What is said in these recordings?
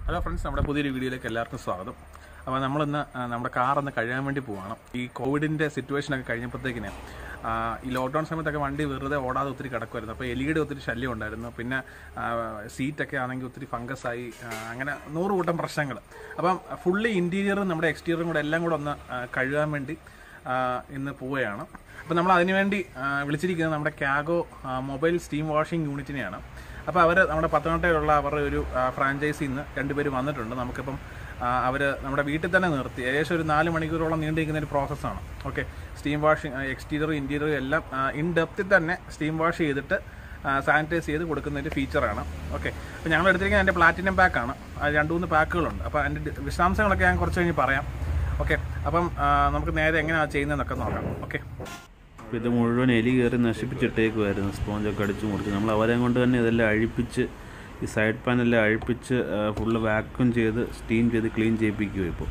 Hello friends നമ്മുടെ പുതിയൊരു വീഡിയോയിലേക്ക് എല്ലാവർക്കും സ്വാഗതം അപ്പോൾ നമ്മളിന്ന് ആ, നമ്മുടെ കാർ ഒന്ന് കഴിയാൻ വേണ്ടി പോവാണ് ഈ കോവിഡിൻ്റെ സിറ്റുവേഷനൊക്കെ കഴിഞ്ഞപ്പോഴത്തേക്കിന് ആ, ഈ ലോക്ക്ഡൗൺ സമയത്തൊക്കെ വണ്ടി വെറുതെ ഓടാതെ ഒത്തിരി കിടക്കുമായിരുന്നു അപ്പോൾ എലിയുടെ ഒത്തിരി ശല്യം ഉണ്ടായിരുന്നു പിന്നെ ആ, സീറ്റൊക്കെ ആണെങ്കിൽ ഒത്തിരി ഫംഗസായി ആ, അങ്ങനെ നൂറ് കൂട്ടം പ്രശ്നങ്ങൾ അപ്പം ഫുള്ളി ഇൻറ്റീരിയറും നമ്മുടെ എക്സ്റ്റീരിയറും കൂടെ എല്ലാം കൂടെ ഒന്ന് ആ, കഴുകാൻ വേണ്ടി ആ, ഇന്ന് പോവുകയാണ് അപ്പോൾ നമ്മൾ അതിനുവേണ്ടി ആ, വിളിച്ചിരിക്കുന്നത് നമ്മുടെ ക്യാഗോ ആ, മൊബൈൽ സ്റ്റീം വാഷിംഗ് യൂണിറ്റിനെയാണ് അപ്പോൾ അവർ നമ്മുടെ പത്തനംതിട്ടയിലുള്ള അവരുടെ ഒരു ഫ്രാഞ്ചൈസിൽ നിന്ന് രണ്ടുപേര് വന്നിട്ടുണ്ട് നമുക്കിപ്പം അവർ നമ്മുടെ വീട്ടിൽ തന്നെ നിർത്തി ഏകദേശം ഒരു നാല് മണിക്കൂറോളം നീണ്ടിരിക്കുന്ന ഒരു പ്രോസസ്സാണ് ഓക്കെ സ്റ്റീം വാഷിംഗ് എക്സ്റ്റീരിയറും ഇൻറ്റീരിയറും എല്ലാം ഇൻ ഡെപ്തിൽ തന്നെ സ്റ്റീം വാഷ് ചെയ്തിട്ട് സാനിറ്റൈസ് ചെയ്ത് കൊടുക്കുന്ന ഒരു ഫീച്ചറാണ് ഓക്കെ അപ്പോൾ ഞങ്ങൾ എടുത്തിരിക്കുന്നത് എൻ്റെ പ്ലാറ്റിനം പാക്കാണ് രണ്ട് മൂന്ന് പാക്കുകളുണ്ട് അപ്പോൾ അതിൻ്റെ ഡി- വിശദാംശങ്ങളൊക്കെ ഞാൻ കുറച്ച് കഴിഞ്ഞ് പറയാം ഓക്കെ അപ്പം ആ, നമുക്ക് നേരെ എങ്ങനെയാണ് ചെയ്യുന്നതെന്നൊക്കെ നോക്കാം ഓക്കെ അപ്പോൾ ഇത് മുഴുവൻ എലി കയറി നശിപ്പിച്ചിട്ടേക്കുമായിരുന്നു സ്പോഞ്ചൊക്കെ അടിച്ചു മുറിച്ച് നമ്മൾ അവരെ കൊണ്ട് തന്നെ ഇതെല്ലാം അഴിപ്പിച്ച് ഈ സൈഡ് പാനെല്ലാം അഴിപ്പിച്ച് ഫുള്ള് വാക്യൂം ചെയ്ത് സ്റ്റീം ചെയ്ത് ക്ലീൻ ചെയ്യിപ്പിക്കുക ഇപ്പോൾ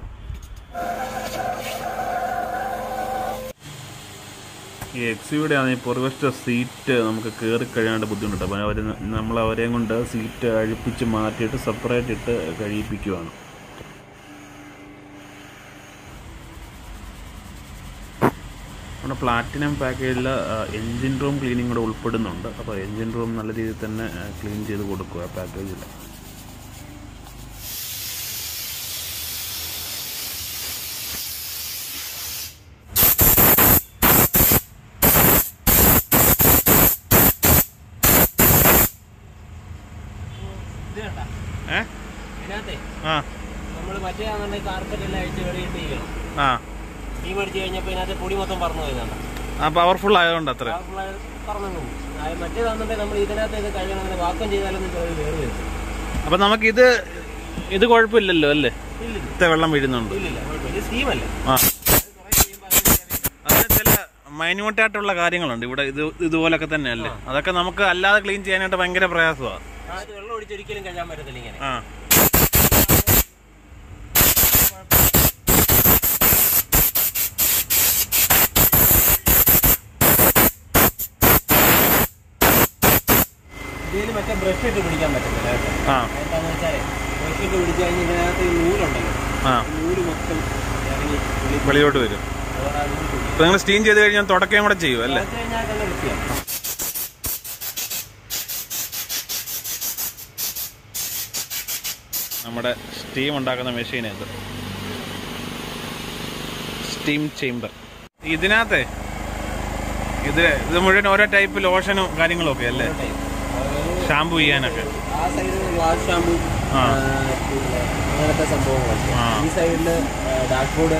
ഈ എക്സിയുടെ ആണ് ഈ പുറവശത്തെ സീറ്റ് നമുക്ക് കയറി കഴിയാണ്ട് ബുദ്ധിമുട്ടുണ്ട് അപ്പോൾ അവർ നമ്മൾ അവരെയും കൊണ്ട് സീറ്റ് അഴിപ്പിച്ച് മാറ്റിയിട്ട് സെപ്പറേറ്റ് ഇട്ട് കഴിയിപ്പിക്കുവാണ് നമ്മുടെ പ്ലാറ്റിനം പാക്കേജിൽ എൻജിൻ റൂം ക്ലീനിങ് കൂടെ ഉൾപ്പെടുന്നുണ്ട് അപ്പോൾ എൻജിൻ റൂം നല്ല രീതിയിൽ തന്നെ ക്ലീൻ ചെയ്ത് കൊടുക്കുക പാക്കേജിൽ ഏ ഇതിനകത്തെ ആ നമ്മൾ മറ്റേ ആണെന്നുണ്ടെങ്കിൽ കാർപ്പറ്റ് എല്ലാം അഴിച്ച് വെളിയിട്ട് ചെയ്യണം ആ തീ മേടിച്ച് കഴിഞ്ഞപ്പോൾ ഇതിനകത്ത് പൊടി മൊത്തം പറന്നു പോയതാണ് ആ പവർഫുൾ ആയതുകൊണ്ട് അത്ര പറഞ്ഞു പോകും മറ്റേതാണെന്നുണ്ടെങ്കിൽ നമ്മൾ ഇതിനകത്ത് ഇത് കഴിയണമെങ്കിൽ വാക്കം ചെയ്താലൊന്നും ചിലത് വേറെ വരും അപ്പം നമുക്കിത് ഇത് കുഴപ്പമില്ലല്ലോ അല്ലേ ഇല്ലില്ല ഇത്ര വെള്ളം വീഴുന്നുണ്ട് ഇല്ലില്ല കുഴപ്പമില്ല ഇത് സ്റ്റീമല്ലേ ആ അതിന് ചില മൈന്യൂട്ടായിട്ടുള്ള കാര്യങ്ങളുണ്ട് ഇവിടെ ഇത് ഇതുപോലൊക്കെ തന്നെ അല്ലേ അതൊക്കെ നമുക്ക് അല്ലാതെ ക്ലീൻ ചെയ്യാനായിട്ട് ഭയങ്കര പ്രയാസമാണ് ആ ഇത് വെള്ളം ഒഴിച്ചൊരിക്കലും കഴിയാൻ പറ്റത്തില്ല ഇങ്ങനെ ആ ഇതിൽ മറ്റേ ബ്രഷ് ഇട്ട് പിടിക്കാൻ പറ്റത്തില്ല കേട്ടോ ആ എന്താണെന്ന് വെച്ചാൽ ബ്രഷ് ഇട്ട് പിടിച്ച് കഴിഞ്ഞ് ഇതിനകത്ത് ഈ നൂലുണ്ടല്ലോ ആ ഈ നൂല് മൊത്തം ഇറങ്ങി വെളി വെളിയോട്ട് വരും അതുകൊണ്ട് ആ നൂല് തുണി ഇപ്പൊ നിങ്ങൾ സ്റ്റീം ചെയ്ത് കഴിഞ്ഞാൽ തുടക്കുകയും കൂടെ ചെയ്യും അല്ലേ കുറച്ച് കഴിഞ്ഞാൽ തന്നെ വൃത്തിയാണ് നമ്മുടെ സ്റ്റീം ഉണ്ടാക്കുന്ന മെഷീൻ ഇത് സ്റ്റീം ചേംബർ ഇതിനകത്തെ ഇത് ഇത് മുഴുവൻ ഓരോ ടൈപ്പ് ലോഷനും കാര്യങ്ങളും ഒക്കെ അല്ലേ ഷാമ്പു ചെയ്യാനൊക്കെ ആ സൈഡിൽ ഗ്ലാസ് ഷാമ്പു ആ. പിന്നെ അങ്ങനത്തെ സംഭവങ്ങളൊക്കെ ആ. ഈ സൈഡിൽ ഡാഷ്ബോർഡ്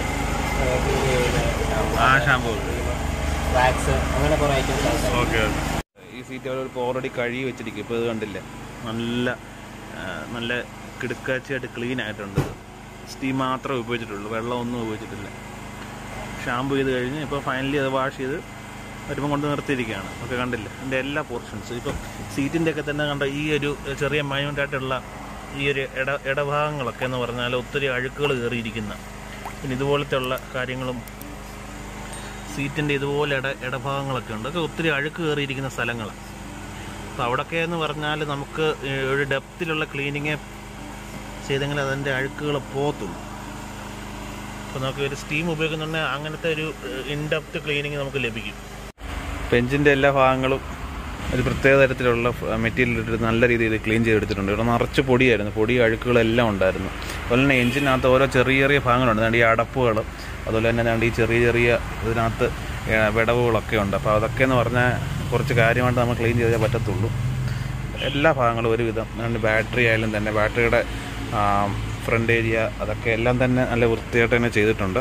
ആ ഷാമ്പു വാക്സ് അങ്ങനെ കുറെ ഐറ്റംസ് ഓക്കെ ഈ സീറ്റ് അവർ ഇപ്പോൾ ഓൾറെഡി കഴുകി വെച്ചിരിക്കും ഇപ്പോൾ ഇത് കണ്ടില്ലേ നല്ല ആ, നല്ല കിടുക്കാച്ചയായിട്ട് ക്ലീൻ ആയിട്ടുണ്ട് സ്റ്റീം മാത്രമേ ഉപയോഗിച്ചിട്ടുള്ളൂ വെള്ളമൊന്നും ഉപയോഗിച്ചിട്ടില്ല ഷാമ്പു ചെയ്ത് കഴിഞ്ഞ് ഇപ്പോൾ ഫൈനലി അത് വാഷ് ചെയ്ത് വരുമ്പോൾ കൊണ്ട് നിർത്തിയിരിക്കുകയാണ് ഒക്കെ കണ്ടില്ല എൻ്റെ എല്ലാ പോർഷൻസും ഇപ്പോൾ സീറ്റിൻ്റെ ഒക്കെ തന്നെ കണ്ട ഈ ഒരു ചെറിയ മൈൻഡായിട്ടുള്ള ഈ ഒരു ഇട ഇടഭാഗങ്ങളൊക്കെ എന്ന് പറഞ്ഞാൽ ഒത്തിരി അഴുക്കുകൾ കയറിയിരിക്കുന്ന പിന്നെ ഇതുപോലത്തെ ഉള്ള കാര്യങ്ങളും സീറ്റിൻ്റെ ഇതുപോലെ ഇട ഇടഭാഗങ്ങളൊക്കെ ഉണ്ട് അതൊക്കെ ഒത്തിരി അഴുക്ക് കയറിയിരിക്കുന്ന സ്ഥലങ്ങളാണ് അപ്പോൾ അവിടെയൊക്കെ എന്ന് പറഞ്ഞാൽ നമുക്ക് ഈ ഒരു ഡെപ്തിലുള്ള ക്ലീനിങ് ചെയ്തെങ്കിൽ അതിൻ്റെ അഴുക്കുകൾ പോകത്തുള്ളൂ അപ്പോൾ നമുക്ക് ഒരു സ്റ്റീം ഉപയോഗിക്കുന്നുണ്ടെങ്കിൽ അങ്ങനത്തെ ഒരു ഇൻഡെപ്ത് ക്ലീനിങ് നമുക്ക് ലഭിക്കും പെഞ്ചിൻ്റെ എല്ലാ ഭാഗങ്ങളും ഒരു പ്രത്യേക തരത്തിലുള്ള മെറ്റീരിയൽ ഇട്ടിട്ട് നല്ല രീതിയിൽ ക്ലീൻ ചെയ്തെടുത്തിട്ടുണ്ട് ഇവിടെ നിറച്ച് പൊടിയായിരുന്നു പൊടി അഴുക്കുകളെല്ലാം ഉണ്ടായിരുന്നു അതുപോലെ തന്നെ എഞ്ചിനകത്ത് ഓരോ ചെറിയ ചെറിയ ഭാഗങ്ങളുണ്ട് അതുകൊണ്ട് ഈ അടപ്പുകൾ അതുപോലെ തന്നെ ദാണ്ട് ഈ ചെറിയ ചെറിയ ഇതിനകത്ത് ഏ, വിടവുകളൊക്കെ ഉണ്ട് അപ്പോൾ അതൊക്കെ എന്ന് പറഞ്ഞാൽ കുറച്ച് കാര്യമായിട്ട് നമ്മൾ ക്ലീൻ ചെയ്തേ പറ്റത്തുള്ളൂ എല്ലാ ഭാഗങ്ങളും ഒരുവിധം അതുകൊണ്ട് ബാറ്ററി ആയാലും തന്നെ ബാറ്ററിയുടെ ഫ്രണ്ട് ഏരിയ അതൊക്കെ എല്ലാം തന്നെ നല്ല വൃത്തിയായിട്ട് തന്നെ ചെയ്തിട്ടുണ്ട്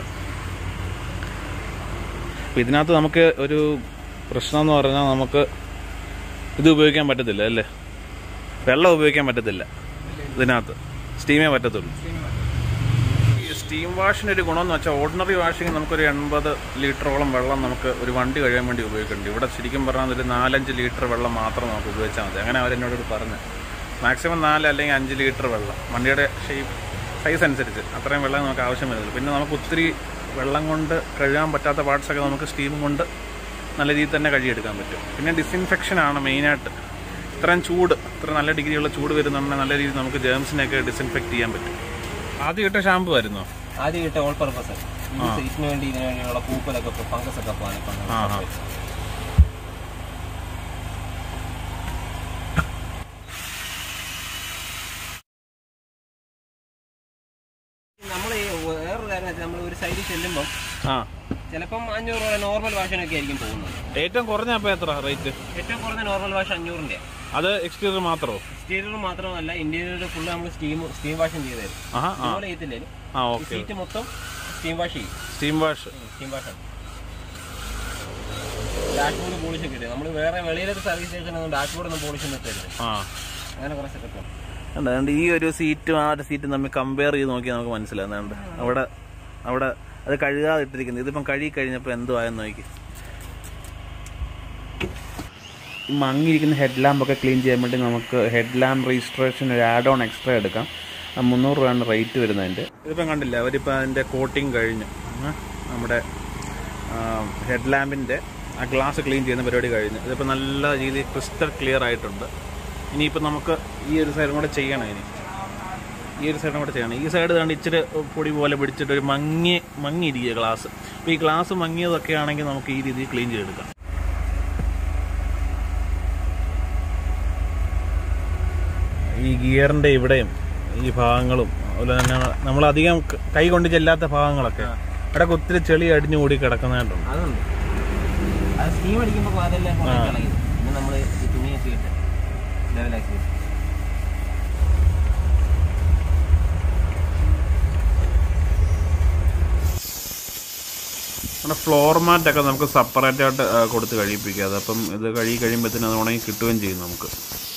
അപ്പോൾ ഇതിനകത്ത് നമുക്ക് ഒരു പ്രശ്നം എന്ന് പറഞ്ഞാൽ നമുക്ക് ഇത് ഉപയോഗിക്കാൻ പറ്റത്തില്ല അല്ലേ വെള്ളം ഉപയോഗിക്കാൻ പറ്റത്തില്ല ഇതിനകത്ത് സ്റ്റീമേ പറ്റത്തുള്ളൂ ഈ സ്റ്റീം വാഷിന് ഒരു ഗുണം എന്ന് വെച്ചാൽ ഓർഡിനറി വാഷിംഗ് നമുക്കൊരു എൺപത് ലിറ്ററോളം വെള്ളം നമുക്ക് ഒരു വണ്ടി കഴിയാൻ വേണ്ടി ഉപയോഗിക്കുന്നുണ്ട് ഇവിടെ ശരിക്കും പറഞ്ഞാൽ ഒരു നാലഞ്ച് ലിറ്റർ വെള്ളം മാത്രം നമുക്ക് ഉപയോഗിച്ചാൽ മതി അങ്ങനെ അവരെന്നോട് പറഞ്ഞു മാക്സിമം നാല് അല്ലെങ്കിൽ അഞ്ച് ലിറ്റർ വെള്ളം വണ്ടിയുടെ ഷേപ്പ് സൈസ് അനുസരിച്ച് അത്രയും വെള്ളം നമുക്ക് ആവശ്യം വരുന്നുള്ളൂ പിന്നെ നമുക്ക് ഒത്തിരി വെള്ളം കൊണ്ട് കഴുകാൻ പറ്റാത്ത പാർട്സൊക്കെ നമുക്ക് സ്റ്റീം കൊണ്ട് നല്ല രീതിയിൽ തന്നെ കഴുകിയെടുക്കാൻ പറ്റും പിന്നെ ഡിസിൻഫെക്ഷൻ ആണ് മെയിനായിട്ട് ഇത്രയും ചൂട് ഇത്ര നല്ല ഡിഗ്രിയുള്ള ചൂട് വരുന്നുണ്ടെങ്കിൽ നല്ല രീതിയിൽ നമുക്ക് ജേംസിനെയൊക്കെ ഡിസിൻഫെക്ട് ചെയ്യാൻ പറ്റും ആദ്യം ഇട്ട ഷാമ്പു ആയിരുന്നോ ആദ്യം ഇട്ട ഓൾ പർപ്പസ് ഇതിന് വേണ്ടി ഇതിന് വേണ്ടിയുള്ള പൂപ്പലൊക്കെ ഫംഗസ് ഒക്കെ പോകാൻ ആ, ആ. നമ്മൾ വേറൊരു കാര്യം വെച്ചാൽ നമ്മൾ ഒരു സൈഡിൽ ചെല്ലുമ്പോൾ ആ ചിലപ്പം അഞ്ഞൂറ് രൂപ നോർമൽ വാഷിനൊക്കെ ആയിരിക്കും പോകുന്നത് ഏറ്റവും കുറഞ്ഞ അപ്പോൾ എത്ര റേറ്റ് ഏറ്റവും കുറഞ്ഞ നോർമൽ വാഷ് അഞ്ഞൂറിന്റെ അത് എക്സ്റ്റീരിയർ മാത്രമോ എക്സ്റ്റീരിയർ മാത്രമല്ല ഇന്റീരിയർ ഫുള്ള് നമ്മൾ സ്റ്റീം സ്റ്റീം വാഷും ചെയ്ത് തരും ആഹാ ആ അതുപോലെ ചെയ്തില്ലേ ആ ഓക്കെ സീറ്റ് മൊത്തം സ്റ്റീം വാഷ് ചെയ്യും സ്റ്റീം വാഷ് സ്റ്റീം വാഷാണ് ഡാഷ്ബോർഡ് പോളിഷ് ഒക്കെ നമ്മൾ വേറെ വെളിയിലത്തെ സർവീസ് സ്റ്റേഷനൊന്നും ഡാഷ്ബോർഡ് ഒന്നും പോളിഷ് ഒന്നും തരുന്നത് ആ അങ്ങനെ കുറേ സെറ്റപ്പ് അതുകൊണ്ട് ഈ ഒരു സീറ്റും ആ ഒരു സീറ്റും തമ്മിൽ കമ്പയർ ചെയ്ത് നോക്കിയാൽ നമുക്ക് മനസ്സിലാകുന്നുണ്ട് അവിടെ അവിടെ അത് കഴുകാതെ ഇട്ടിരിക്കുന്നത് ഇതിപ്പം കഴുകി കഴിഞ്ഞപ്പോൾ എന്തോ ആയെന്ന് നോക്കി ഈ മങ്ങിയിരിക്കുന്ന ഹെഡ് ലാമ്പൊക്കെ ക്ലീൻ ചെയ്യാൻ വേണ്ടി നമുക്ക് ഹെഡ് ലാമ്പ് രജിസ്ട്രേഷൻ ഒരു ആഡ് ഓൺ എക്സ്ട്രാ എടുക്കാം ആ മുന്നൂറ് രൂപയാണ് റേറ്റ് വരുന്നതിൻ്റെ ഇതിപ്പം കണ്ടില്ല അവരിപ്പോൾ അതിൻ്റെ കോട്ടിങ് കഴിഞ്ഞു ഉം. നമ്മുടെ ഹെഡ് ലാമ്പിൻ്റെ ആ ഗ്ലാസ് ക്ലീൻ ചെയ്യുന്ന പരിപാടി കഴിഞ്ഞു ഇതിപ്പോൾ നല്ല രീതിയിൽ ക്രിസ്റ്റൽ ക്ലിയർ ആയിട്ടുണ്ട് ഇനിയിപ്പോൾ നമുക്ക് ഈ ഒരു സൈഡും കൂടെ ചെയ്യണം ഇനി ഈ ഒരു സൈഡും കൂടെ ചെയ്യണം ഈ സൈഡ് കണ്ട് ഇച്ചിരി പൊടി പോലെ പിടിച്ചിട്ട് ഒരു മങ്ങി മങ്ങിയിരിക്കുക ഗ്ലാസ് അപ്പോൾ ഈ ഗ്ലാസ് മങ്ങിയതൊക്കെ ആണെങ്കിൽ നമുക്ക് ഈ രീതിയിൽ ക്ലീൻ ചെയ്തെടുക്കാം ഈ ഗിയറിൻ്റെ ഇവിടെയും ഈ ഭാഗങ്ങളും അതുപോലെ തന്നെ നമ്മളധികം ക- കൈ കൊണ്ട് ചെല്ലാത്ത ഭാഗങ്ങളൊക്കെ ഇവിടെ ഒത്തിരി ചെളി അടിഞ്ഞു കൂടി കിടക്കുന്നതായിട്ടുണ്ട് അതുണ്ട് അത് സ്റ്റീം അടിക്കുമ്പോൾ അതെല്ലാം കുറേ കളയും പിന്നെ നമ്മൾ ഈ തുണിയൊക്കെ ഇട്ട് ലെവലാക്കി നമ്മുടെ ഫ്ലോർ മാറ്റൊക്കെ നമുക്ക് സെപ്പറേറ്റ് ആയിട്ട് ആ, കൊടുത്ത് കഴിപ്പിക്കുക അതപ്പം ഇത് കഴുകി കഴിയുമ്പോഴത്തേനും അത് ഉണങ്ങി കിട്ടുകയും ചെയ്യും നമുക്ക്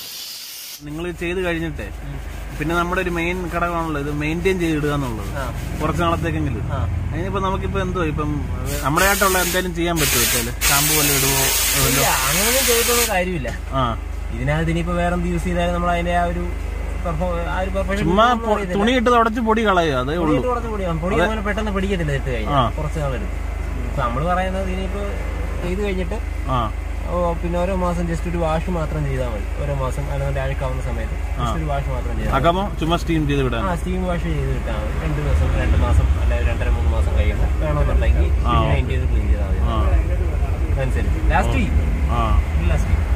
നിങ്ങൾ ചെയ്ത് കഴിഞ്ഞിട്ടേ പിന്നെ നമ്മുടെ ഒരു മെയിൻ ഘടകമാണല്ലോ ഇത് മെയിൻറ്റെയിൻ ചെയ്തിടുക എന്നുള്ളത് ആ കുറച്ച് നാളത്തേക്കെങ്കിലും ആ അതിനിപ്പോൾ നമുക്കിപ്പോൾ എന്തോ ഇപ്പം നമ്മുടെ ആയിട്ടുള്ള എന്തെങ്കിലും ചെയ്യാൻ പറ്റുമോ ഇപ്പോൾ ഷാമ്പു വല്ല ഇടുവോ ഇല്ല അങ്ങനെയൊന്നും ചെയ്തിട്ടൊന്നും കാര്യമില്ല ആ ഇതിനകത്ത് ഇനിയിപ്പോ വേറെ എന്ത് യൂസ് ചെയ്താലും നമ്മൾ അതിന്റെ ആ ഒരു perform- ആ ഒരു perfection ചുമ്മാ കിട്ടുമോ എന്ന് പൊ- അറിയത്തില്ല. തുണി ഇട്ട് തുടച്ച് പൊടി കളയുക അതേ ഉള്ളൂ പൊടിയിട്ട് കുറച്ച് പൊടിയാവും പൊടി അങ്ങനെ പെട്ടെന്ന് പിടിക്കത്തില്ല ഇട്ട് ആ. കഴിഞ്ഞാൽ കുറച്ച് നാളെടുക്കും ഇപ്പൊ നമ്മള് പറയുന്നത് ഇനിയിപ്പോ ചെയ്ത് കഴിഞ്ഞിട്ട് ആ ഓ, പിന്നെ ഓരോ മാസം ജസ്റ്റ് ഒരു വാഷ് മാത്രം ചെയ്താൽ മതി ഓരോ മാസം അതിനകത്ത് അഴുക്കാവുന്ന സമയത്ത് ജസ്റ്റ് ഒരു വാഷ് മാത്രം ചെയ്താൽ മതി. അകമോ ചുമ്മാ സ്റ്റീം ചെയ്ത് വിടാൻ ആ സ്റ്റീം വാഷ് ചെയ്ത് കിട്ടാൽ മതി രണ്ട് ദിവസം രണ്ട് മാസം അല്ലെങ്കിൽ രണ്ടര മൂന്ന് മാസം കഴിയുമ്പോൾ വേണമെന്നുണ്ടെങ്കിൽ മെയിൻ ചെയ്ത് ക്ലീൻ ചെയ്താൽ മതി അതനുസരിച്ച് ലാസ്റ്റ് ചെയ്യും ആ ലാസ്റ്റ് ചെയ്യും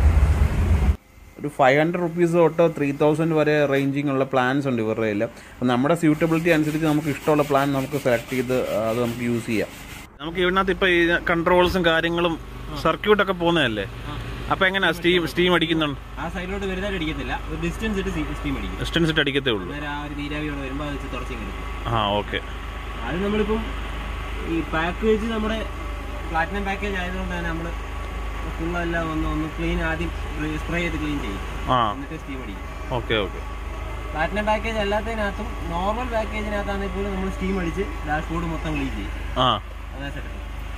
ഒരു ഫൈവ് ഹൺഡ്രഡ് റുപ്പീസ് തൊട്ട് ത്രീ തൗസൻഡ് വരെ റേഞ്ചിങ് ഉള്ള പ്ലാൻസ് ഉണ്ട് ഇവരുടെ കയ്യിൽ അപ്പം നമ്മുടെ സ്യൂട്ടബിലിറ്റി അനുസരിച്ച് നമുക്ക് ഇഷ്ടമുള്ള പ്ലാൻ നമുക്ക് സെലക്ട് ചെയ്ത് അത് നമുക്ക് യൂസ് ചെയ്യാം നമുക്ക് ഇതിനകത്ത് ഇപ്പോൾ ഈ കൺട്രോൾസും കാര്യങ്ങളും സർക്യൂട്ടൊക്കെ പോകുന്നതല്ലേ അപ്പോൾ എങ്ങനെയാ സ്റ്റീം സ്റ്റീം അടിക്കുന്നുണ്ട് ആ സൈഡിലോട്ട് വലുതായിട്ട് അടിക്കത്തില്ല ഒരു ഡിസ്റ്റൻസ് ഇട്ട് സ്റ്റീം അടിക്കും ഡിസ്റ്റൻസ് ഇട്ട് അടിക്കത്തേ ഉള്ളൂ അന്നേരം ആ ഒരു നീരാവിയോടെ വരുമ്പോൾ അത് വെച്ച് തുടച്ചിങ് എടുക്കും ആ ഓക്കെ അത് നമ്മളിപ്പം ഈ പാക്കേജ് നമ്മുടെ പ്ലാറ്റിനം പാക്കേജ് ആയതുകൊണ്ട് തന്നെ നമ്മൾ ഫുള്ളെല്ലാം ഒന്ന് ഒന്ന് ക്ലീൻ ആദ്യം സ്പ്രേ ചെയ്ത് ക്ലീൻ ചെയ്യും ആ എന്നിട്ട് സ്റ്റീം അടിക്കും ഓക്കെ ഓക്കെ പ്ലാറ്റിനം പാക്കേജ് അല്ലാത്തതിനകത്തും നോർമൽ പാക്കേജിനകത്താണെങ്കിൽ പോലും നമ്മൾ സ്റ്റീം അടിച്ച് ഡാഷ്ബോർഡ് മൊത്തം ക്ലീൻ ചെയ്യും ആ അതാ സെറ്റ്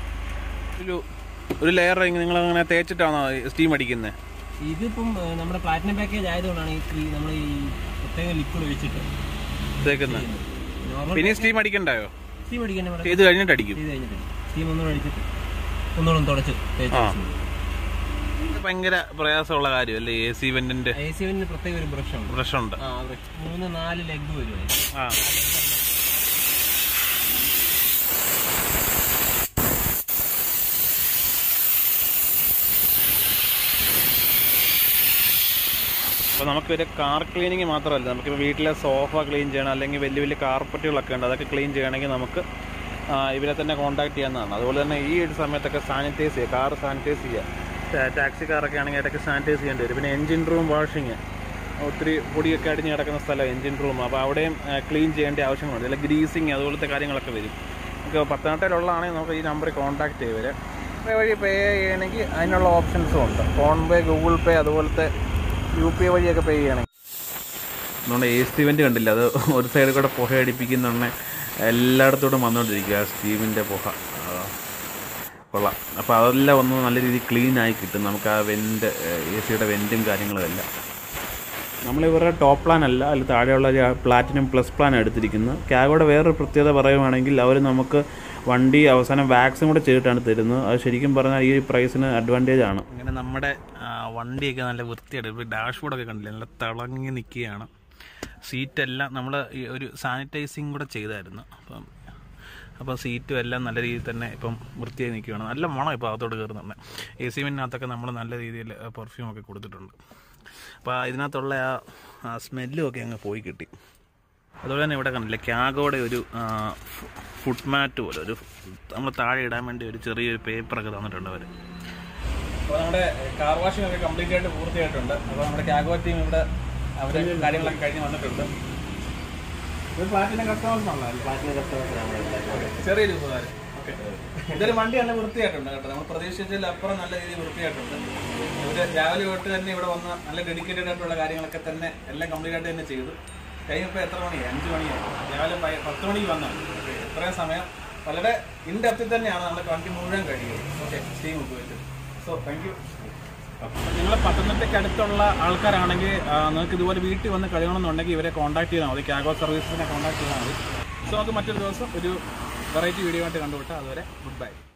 ഒരു ഒരു ലെയർ നിങ്ങൾ അങ്ങനെ തേച്ചിട്ടാണോ സ്റ്റീം അടിക്കുന്നത് ഇതിപ്പം ഏഹ്, നമ്മുടെ പ്ലാറ്റിനം പാക്കേജ് ആയതുകൊണ്ടാണ് ഈ- ഈ നമ്മൾ ഈ പ്രത്യേക ലിക്വിഡ് ഒഴിച്ചിട്ട് തേക്കുന്നത് നോർമൽ പിന്നെ സ്റ്റീം അടിക്കണ്ടായോ സ്റ്റീം അടിക്കാൻ നമ്മുടെ ചെയ്ത് കഴിഞ്ഞിട്ട് അടിക്കും ചെയ്ത് കഴിഞ്ഞിട്ട് സ്റ്റീം ഒന്നും അടിച്ചിട്ട് ഒന്നുകൂടെ തുടച്ച് തേച്ച് ആ. ഇത് ഭയങ്കര പ്രയാസമുള്ള കാര്യമല്ലേ എ സി വെന്റിന്റെ എ സി വിന് പ്രത്യേക ഒരു ബ്രഷ് ഉണ്ട് പ്രശ്നമുണ്ട് ആ ബ്രഷ് മൂന്ന് നാല് ലെഗ് വരും അതിന്. ആ അപ്പോൾ നമുക്കൊരു കാർ ക്ലീനിങ് മാത്രമല്ല നമുക്കിപ്പോൾ വീട്ടിലെ സോഫ ക്ലീൻ ചെയ്യണം അല്ലെങ്കിൽ വലിയ വലിയ കാർപ്പറ്റുകളൊക്കെ ഉണ്ട് അതൊക്കെ ക്ലീൻ ചെയ്യണമെങ്കിൽ നമുക്ക് ആ, ഇവരെ തന്നെ കോൺടാക്ട് ചെയ്യാവുന്നതാണ് അതുപോലെ തന്നെ ഈ ഒരു സമയത്തൊക്കെ സാനിറ്റൈസ് ചെയ്യുക കാർ സാനിറ്റൈസ് ചെയ്യുക ടാക്സി കാറൊക്കെ ആണെങ്കിൽ ഇടയ്ക്ക് സാനിറ്റൈസ് ചെയ്യേണ്ടി വരും പിന്നെ എൻജിൻ റൂം വാഷിങ് ഒത്തിരി പൊടിയൊക്കെ അടിഞ്ഞ് കിടക്കുന്ന സ്ഥലം എൻജിൻ റൂം അപ്പോൾ അവിടെയും ക്ലീൻ ചെയ്യേണ്ട ആവശ്യങ്ങളുണ്ട് അല്ലെങ്കിൽ ഗ്രീസിങ് അതുപോലത്തെ കാര്യങ്ങളൊക്കെ വരും നമുക്ക് പത്തനംതിട്ടയിലുള്ളതാണെങ്കിൽ നമുക്ക് ഈ നമ്പറിൽ കോൺടാക്ട് ചെയ്വരെ പേ വഴി പേ ചെയ്യണമെങ്കിൽ അതിനുള്ള ഓപ്ഷൻസും ഉണ്ട് ഫോൺ പേ ഗൂഗിൾ പേ അതുപോലത്തെ യു പി ഐ വഴിയൊക്കെ പേ ചെയ്യണമെങ്കിൽ നമ്മുടെ എ സ്റ്റീവൻ്റ് കണ്ടില്ല അത് ഒരു സൈഡിൽ കൂടെ പുക അടിപ്പിക്കുന്നുണ്ടെ എല്ലായിടത്തോടും വന്നുകൊണ്ടിരിക്കുക ആ സ്റ്റീവിൻ്റെ പുക ആ, കൊള്ളാം അപ്പോൾ അതെല്ലാം ഒന്ന് നല്ല രീതിയിൽ ക്ലീൻ ആയി കിട്ടും നമുക്ക് ആ വെൻ്റ് എ സിയുടെ വെൻറ്റും കാര്യങ്ങളും എല്ലാം നമ്മളിവരുടെ ടോപ്പ് പ്ലാൻ അല്ല അതിൽ താഴെയുള്ള ഒരു പ്ലാറ്റിനം പ്ലസ് പ്ലാൻ എടുത്തിരിക്കുന്നത് ക്യാഗോടെ വേറൊരു പ്രത്യേകത പറയുവാണെങ്കിൽ അവർ നമുക്ക് വണ്ടി അവസാനം വാക്സും കൂടെ ചെയ്തിട്ടാണ് തരുന്നത് അത് ശരിക്കും പറഞ്ഞാൽ ഈ പ്രൈസിന് അഡ്വാൻറ്റേജ് ആണ് അങ്ങനെ നമ്മുടെ വണ്ടിയൊക്കെ നല്ല വൃത്തിയായിട്ട് ഇപ്പോൾ ഡാഷ്ബോർഡൊക്കെ കണ്ടില്ലേ നല്ല തിളങ്ങി നിൽക്കുകയാണ് സീറ്റെല്ലാം നമ്മൾ ഈ ഒരു സാനിറ്റൈസിങ് കൂടെ ചെയ്തായിരുന്നു അപ്പം അപ്പോൾ സീറ്റും എല്ലാം നല്ല രീതിയിൽ തന്നെ ഇപ്പം വൃത്തിയായി നിൽക്കുകയാണ് നല്ല മണം ഇപ്പോൾ അകത്തോട്ട് കയറുന്നുണ്ട് എ സി മിനകത്തൊക്കെ നമ്മൾ നല്ല രീതിയിൽ പെർഫ്യൂം ഒക്കെ കൊടുത്തിട്ടുണ്ട് അപ്പോൾ ഇതിനകത്തുള്ള ആ സ്മെല്ലും ഒക്കെ അങ്ങ് പോയി കിട്ടി അതുപോലെ തന്നെ ഇവിടെ കണ്ടില്ല ക്യാഗോടെ ഒരു ഫുഡ് മാറ്റ് പോലെ ഒരു നമ്മൾ താഴെ ഇടാൻ വേണ്ടി ഒരു ചെറിയൊരു പേപ്പറൊക്കെ തന്നിട്ടുണ്ട് അവർ അപ്പോൾ നമ്മുടെ കാർ വാഷിംഗ് ഒക്കെ കംപ്ലീറ്റ് ആയിട്ട് പൂർത്തിയായിട്ടുണ്ട് അപ്പോൾ നമ്മുടെ ക്യാഗോ ടീം ഇവിടെ അവരെ കാര്യങ്ങളൊക്കെ കഴിഞ്ഞ് വന്നിട്ടുണ്ട് ഇത് പ്ലാറ്റിനം കസ്റ്റമേഴ്സ് ഉള്ളതല്ലേ പ്ലാറ്റിനം കസ്റ്റമേഴ്സ് നമ്മളെല്ലാം ചെറിയൊരു ഉപകാരം ഓക്കെ ഇതൊരു വണ്ടി നല്ല വൃത്തിയായിട്ടുണ്ട് കേട്ടോ നമ്മൾ പ്രതീക്ഷിച്ചതിൽ അപ്പുറം നല്ല രീതിയിൽ വൃത്തിയായിട്ടുണ്ട് ഇവര് രാവിലെ തൊട്ട് തന്നെ ഇവിടെ വന്ന് നല്ല ഡെഡിക്കേറ്റഡ് ആയിട്ടുള്ള കാര്യങ്ങളൊക്കെ തന്നെ എല്ലാം കംപ്ലീറ്റ് ആയിട്ട് തന്നെ ചെയ്തു കഴിഞ്ഞപ്പോൾ എത്ര മണിയായി അഞ്ച് മണിയായി രാവിലെ പയ- പത്ത് മണിക്ക് വന്നാണ് ഇത്രയും സമയം വളരെ ഇൻഡെപ്തിൽ തന്നെയാണ് നമ്മുടെ വണ്ടി മുഴുവൻ കഴിയുന്നത് ഓക്കെ സ്റ്റീം ഉപയോഗിച്ചത് സോ താങ്ക് യു നിങ്ങൾ പത്തനംതിട്ടയ്ക്ക് അടുത്തുള്ള ആൾക്കാരാണെങ്കിൽ ആ, നിങ്ങൾക്ക് ഇതുപോലെ വീട്ടിൽ വന്ന് കഴിയണമെന്നുണ്ടെങ്കിൽ ഇവരെ കോൺടാക്ട് ചെയ്താൽ മതി ക്യാഗോ സർവീസിനെ കോൺടാക്ട് ചെയ്താൽ മതി സോ അത് മറ്റൊരു ദിവസം ഒരു വെറൈറ്റി വീഡിയോ ആയിട്ട് കണ്ടുവിട്ടാൽ അതുവരെ ഗുഡ് ബൈ